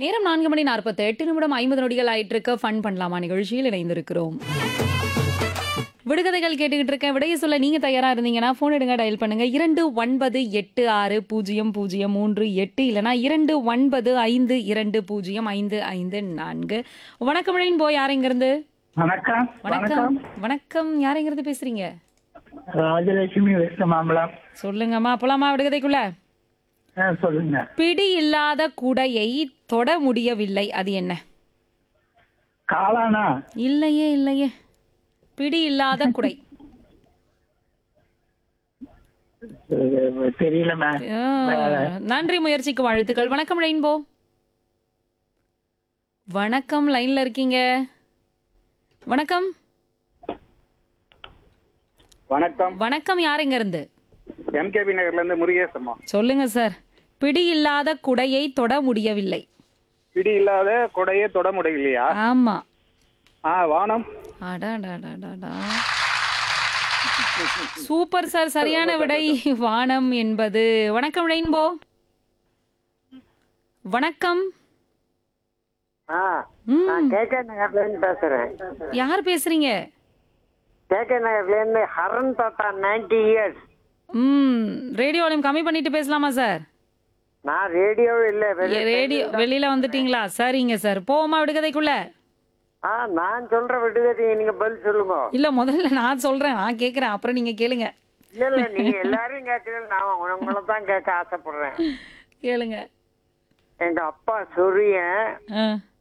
நேரம் நான்கு மணி நாற்பத்தி எட்டு நிமிடம் ஐம்பது நொடிகள் ஆயிட்டு இருக்க ஃபன் பண்ணலாமா நிகழ்ச்சியில் இணைந்திருக்கிறோம் விடுகதைகள் கேட்டுக்கிட்டு இருக்கேன் விடைய சொல்ல நீங்க தயாரா இருந்தீங்கன்னா போன் எடுங்க டயல் பண்ணுங்க இரண்டு ஒன்பது எட்டு ஆறு பூஜ்ஜியம் பூஜ்ஜியம் மூன்று எட்டு இல்லனா இரண்டு ஒன்பது ஐந்து இரண்டு பூஜ்ஜியம் ஐந்து ஐந்து நான்கு வணக்கம் இழையின் போய் யாரெங்கிருந்து வணக்கம் வணக்கம் வணக்கம் யாரெங்கிருந்து பேசுறீங்க ராஜலட்சுமி வெஸ்ட் மாம்பலம் சொல்லுங்கம்மா போலாமா விடுகதைக்குள்ள ஆ, சொல்லுங்க பிடி இல்லாத குடையை தொட முடியவில்லை அது என்ன காளானா இல்லையே இல்லையே பிடி இல்லாத குடை அஹ், தெரியல மேம் ஆ, நன்றி முயற்சிக்கு வாழ்த்துக்கள் வணக்கம் ரெயின்போ வணக்கம் லைன்ல இருக்கீங்க வணக்கம் வணக்கம் வணக்கம் யார் எங்க இருந்து எம்கேபி நகர்ல இருந்து முருகேசம்மா சொல்லுங்க சார் பிடி இல்லாத குடையை தொட முடியவில்லை பிடி இல்லாத கொடையே தொட முடியலையா ஆமா ஆ வானம் அடாடாடாடாடா சூப்பர் சார் சரியான விடை வானம் என்பது வணக்கம் ரெயின்போ வணக்கம் ஆ ம், நான் கேகே நகர்ல இருந்து பேசுறேன் யார் பேசுறீங்க கேகே நகர்ல இருந்து ஹரன் தாத்தா நைன்டி இயர்ஸ் ம் ரேடியோ வால்யூம் கம்மி பண்ணிட்டு பேசலாமா சார் நான் ரேடியோ இல்ல வெளிய- ரேடியோ வெளியில வந்துட்டீங்களா சரிங்க சார் போமா விடுகதைக்குள்ள ஆ நான் சொல்ற விடுகதை நீங்க பதில் சொல்லுங்க இல்ல முதல்ல நான் சொல்றேன் நான் கேக்குறேன் அப்புறம் நீங்க கேளுங்க இல்ல இல்ல நீங்க எல்லாரும் கேட்கறது நான் உங்களை தான் கேட்க ஆசைப்படுறேன் கேளுங்க எங்க அப்பா சொரியன் ஆ